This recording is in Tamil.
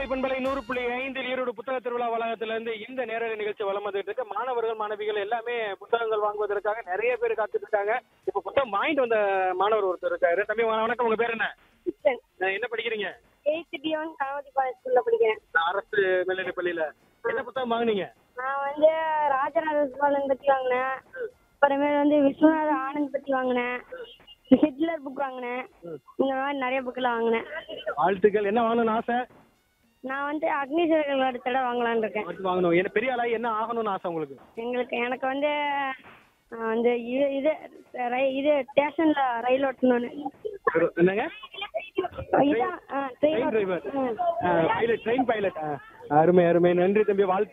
பண்பலை நூறு புள்ளி ஐந்தில் ஈரோடு புத்தக திருவிழா வளாகத்திலிருந்து இந்த நேரடி நிகழ்ச்சி வலம் வந்துட்டு இருக்கு மாணவர்கள் மாணவிகள் எல்லாமே புத்தகங்கள் வாங்குவதற்காக நிறைய பேர் காத்துட்டு இருக்காங்க இப்ப புத்தகம் வாங்கிட்டு வந்த மாணவர் ஒருத்தர் இருக்காரு தம்பி வண- வணக்கம் உங்க பேர் என்ன அஹ் என்ன படிக்கிறீங்க eighth D one Ganapathi Palayam ஸ்கூல்ல படிக்கிறேன் நான் அரசு மேல்நிலை பள்ளியில என்ன புத்தகம் வாங்குனீங்க நான் வந்து ராஜராஜ சோழன் பத்தி வாங்கினேன் அப்புறமேல வந்து விஸ்வநாத ஆனந்த் பத்தி வாங்கினேன் ஹிட்லர் புக் வாங்கினேன் இந்த மாதிரி நிறைய புக்கெல்லாம் வாங்கினேன் வாழ்த்துக்கள் என்ன வாங்கணும்னு ஆசை நான் வந்து அக்னி சிறகுகள் அடுத்த தடவை வாங்கலாம்னு இருக்கேன் அடுத்து வாங்கணும் என்ன பெரிய ஆளாகி என்ன ஆகணும்னு ஆசை உங்களுக்கு எங்களுக்கு எனக்கு வந்து நான் வந்து இது இது ரை- இது ஸ்டேஷன்ல ரயில் ஓட்டணும்னு என்னங்க இதான் train driver pilot train pilot அருமை அருமை நன்றி தம்பி வாழ்த்து